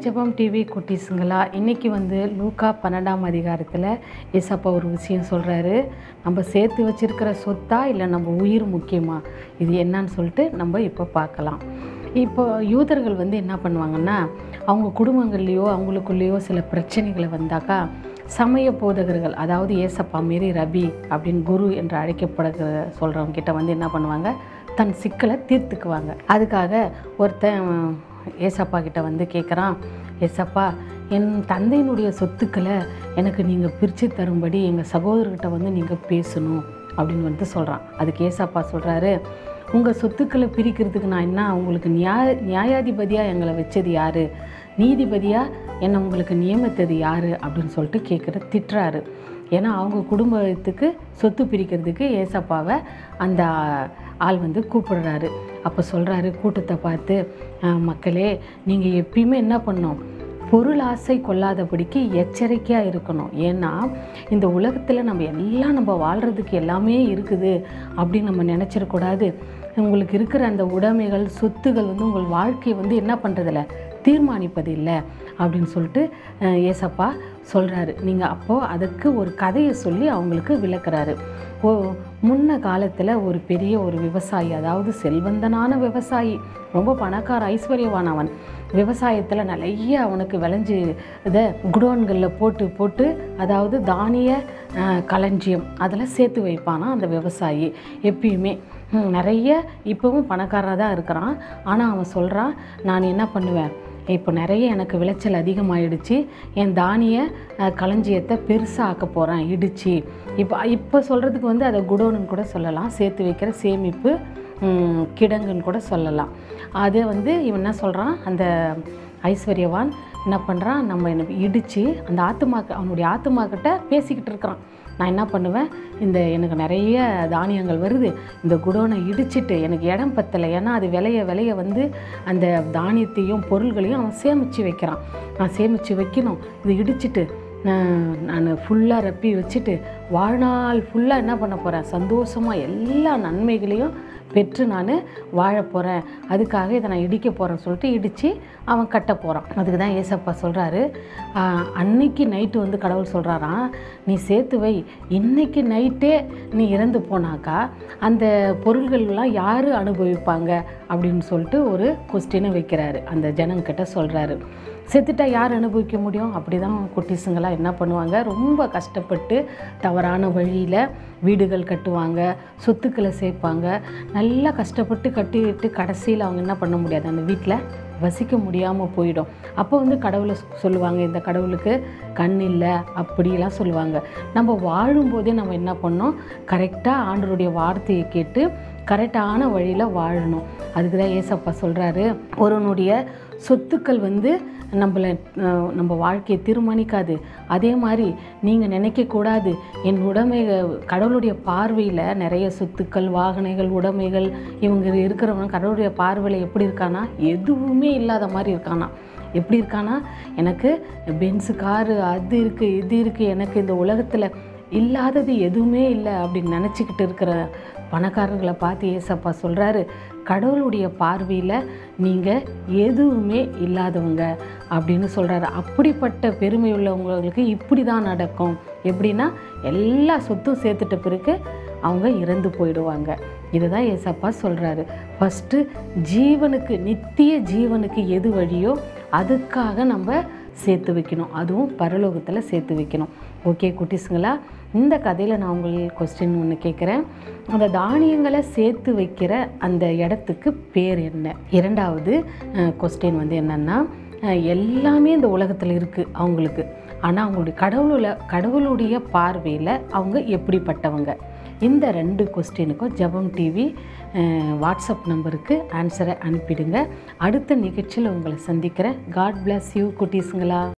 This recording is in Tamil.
ஜெபம் டிவி குட்டீஸுங்களா இன்றைக்கி வந்து லூக்கா பன்னெண்டாம் அதிகாரத்தில் ஏசப்பா ஒரு விஷயம் சொல்கிறாரு நம்ம சேர்த்து வச்சிருக்கிற சொத்தா இல்லை நம்ம உயிர் முக்கியமா இது என்னன்னு சொல்லிட்டு நம்ம இப்போ பார்க்கலாம் இப்போ யூதர்கள் வந்து என்ன பண்ணுவாங்கன்னா அவங்க குடும்பங்கள்லேயோ அவங்களுக்குள்ளேயோ சில பிரச்சனைகளை வந்தாக்கா சமய போதகர்கள் அதாவது ஏசப்பா மாரி ரபி அப்படின்னு குரு என்று அழைக்கப்படுகிற சொல்கிறவங்க கிட்ட வந்து என்ன பண்ணுவாங்க தன் சிக்கலை தீர்த்துக்குவாங்க அதுக்காக ஒருத்தன் ஏசப்பா கிட்ட வந்து கேட்குறான் ஏசப்பா என் தந்தையினுடைய சொத்துக்களை எனக்கு நீங்கள் பிரித்து தரும்படி எங்கள் சகோதரர்கிட்ட வந்து நீங்கள் பேசணும் அப்படின்னு வந்து சொல்கிறான் அதுக்கு ஏசப்பா சொல்கிறாரு உங்கள் சொத்துக்களை பிரிக்கிறதுக்கு நான் என்ன உங்களுக்கு நியாய நியாயாதிபதியாக எங்களை வச்சது யார் நீதிபதியாக என்னை உங்களுக்கு நியமித்தது யார் அப்படின்னு சொல்லிட்டு கேட்குற திட்டுறாரு ஏன்னா அவங்க குடும்பத்துக்கு சொத்து பிரிக்கிறதுக்கு ஏசப்பாவை அந்த ஆள் வந்து கூப்பிடுறாரு அப்போ சொல்கிறாரு கூட்டத்தை பார்த்து "அஹ், மக்களே நீங்கள் எப்பயுமே என்ன பண்ணணும் பொருள் ஆசை கொள்ளாதபடிக்கு எச்சரிக்கையாக இருக்கணும் ஏன்னா இந்த உலகத்தில் நம்ம எல்லாம் நம்ம வாழ்கிறதுக்கு எல்லாமே இருக்குது அப்படின்னு நம்ம நினச்சிடக்கூடாது உங்களுக்கு இருக்கிற அந்த உடைமைகள் சொத்துகள் வந்து உங்கள் வாழ்க்கையை வந்து என்ன பண்ணுறதில்ல தீர்மானிப்பது இல்லை அப்படின்னு சொல்லிட்டு அஹ், ஏசப்பா சொல்கிறாரு நீங்கள் அப்போது அதுக்கு ஒரு கதையை சொல்லி அவங்களுக்கு விளக்குறாரு ஓ முன்ன காலத்தில் ஒரு பெரிய ஒரு விவசாயி அதாவது செல்வந்தனான விவசாயி ரொம்ப பணக்கார ஐஸ்வர்யவானவன் விவசாயத்தில் நிறைய அவனுக்கு விளைஞ்சு இதை குடோன்களில் போட்டு போட்டு அதாவது தானிய அஹ், களஞ்சியம் அதில் சேர்த்து வைப்பானா அந்த விவசாயி எப்பயுமே ஹம், நிறைய இப்போவும் பணக்காரராக தான் இருக்கிறான் ஆனால் அவன் சொல்கிறான் நான் என்ன பண்ணுவேன் இப்போ நிறைய எனக்கு விளைச்சல் அதிகமாகிடுச்சு என் தானிய அஹ், களஞ்சியத்தை பெருசாக ஆக்க போகிறேன் இடித்து இப்போ இப்போ சொல்கிறதுக்கு வந்து அதை குடோனுன்னு கூட சொல்லலாம் சேர்த்து வைக்கிற சேமிப்பு ம், கிடங்குன்னு கூட சொல்லலாம் அது வந்து இவன் என்ன சொல்கிறான் அந்த ஐஸ்வர்யவான் என்ன பண்ணுறான் நம்ம எனக்கு இடித்து அந்த ஆத்துமாக்கு அவனுடைய ஆத்துமாக்கிட்ட பேசிக்கிட்டு இருக்கிறான் நான் என்ன பண்ணுவேன் இந்த எனக்கு நிறைய தானியங்கள் வருது இந்த குடோனை இடிச்சிட்டு எனக்கு இடம் பத்தலை ஏன்னா அது விளைய விளைய வந்து அந்த தானியத்தையும் பொருள்களையும் அவன் சேமித்து வைக்கிறான் நான் சேமித்து வைக்கணும் இது இடிச்சிட்டு நான் ஃபுல்லாக ரப்பி வச்சுட்டு வாழ்நாள் ஃபுல்லாக என்ன பண்ண போகிறேன் சந்தோஷமாக எல்லா நன்மைகளையும் பெற்று நான் வாழ போகிறேன் அதுக்காக இதை நான் இடிக்க போகிறேன்னு சொல்லிட்டு இடித்து அவன் கட்ட போகிறான் அதுக்கு தான் ஏசப்பா சொல்கிறாரு அன்னைக்கு நைட்டு வந்து கடவுள் சொல்கிறாராம் நீ சேர்த்து வை இன்னைக்கு நைட்டே நீ இறந்து போனாக்கா அந்த பொருள்கள்லாம் யார் அனுபவிப்பாங்க அப்படின்னு சொல்லிட்டு ஒரு கொஸ்டினை வைக்கிறாரு அந்த ஜனங்கிட்ட சொல்கிறாரு செத்துட்டா யார் அனுபவிக்க முடியும் அப்படி தான் குட்டீஸுங்களாம் என்ன பண்ணுவாங்க ரொம்ப கஷ்டப்பட்டு தவறான வழியில் வீடுகள் கட்டுவாங்க சொத்துக்களை சேர்ப்பாங்க நல்லா கஷ்டப்பட்டு கட்டிட்டு கடைசியில் அவங்க என்ன பண்ண முடியாது அந்த வீட்டில் வசிக்க முடியாமல் போயிடும் அப்போ வந்து கடவுளை சொ- சொல்லுவாங்க இந்த கடவுளுக்கு கண் இல்லை அப்படிலாம் சொல்லுவாங்க நம்ம வாழும்போதே நம்ம என்ன பண்ணோம் கரெக்டாக ஆண்டவருடைய வார்த்தையை கேட்டு கரெக்டான வழியில் வாழணும் அதுக்கு தான் ஏசப்பா சொல்கிறாரு ஒருவனுடைய சொத்துக்கள் வந்து நம்மளை அஹ், நம்ம வாழ்க்கையை தீர்மானிக்காது அதே மாதிரி நீங்கள் நினைக்கக்கூடாது என் உடைமை கடவுளுடைய பார்வையில் நிறைய சொத்துக்கள் வாகனங்கள் உடைமைகள் இவங்க இருக்கிறவங்க கடவுளுடைய பார்வையில் எப்படி இருக்கானா எதுவுமே இல்லாத மாதிரி இருக்கானா எப்படி இருக்கானா எனக்கு பென்ஸு காரு அது இருக்குது இது இருக்குது எனக்கு இந்த உலகத்தில் இல்லாதது எதுவுமே இல்லை அப்படின்னு நினச்சிக்கிட்டு இருக்கிற பணக்காரர்களை பார்த்து ஏசப்பா சொல்கிறாரு கடவுளுடைய பார்வையில் நீங்கள் எதுவுமே இல்லாதவங்க அப்படின்னு சொல்கிறாரு அப்படிப்பட்ட பெருமை உள்ளவங்களுக்கு இப்படி தான் நடக்கும் எப்படின்னா எல்லா சொத்தும் சேர்த்துட்ட பிறகு அவங்க இறந்து போயிடுவாங்க இதுதான் ஏசப்பா சொல்கிறாரு ஃபஸ்ட்டு ஜீவனுக்கு நித்திய ஜீவனுக்கு எது வழியோ அதுக்காக நம்ம சேர்த்து வைக்கணும் அதுவும் பரலோகத்தில் சேர்த்து வைக்கணும் ஓகே குட்டீஸுங்களா இந்த கதையில் நான் உங்களுக்கு கொஸ்டின் ஒன்று கேட்குறேன் அந்த தானியங்களை சேர்த்து வைக்கிற அந்த இடத்துக்கு பேர் என்ன இரண்டாவது கொஸ்டின் வந்து என்னென்னா எல்லாமே இந்த உலகத்தில் இருக்குது அவங்களுக்கு ஆனால் அவங்களுடைய கடவுளோட கடவுளுடைய பார்வையில் அவங்க எப்படிப்பட்டவங்க இந்த ரெண்டு கொஸ்டினுக்கும் ஜெபம் டிவி வாட்ஸ்அப் நம்பருக்கு ஆன்சரை அனுப்பிடுங்க அடுத்த நிகழ்ச்சியில் உங்களை சந்திக்கிறேன் காட் bless யூ குட்டீஸுங்களா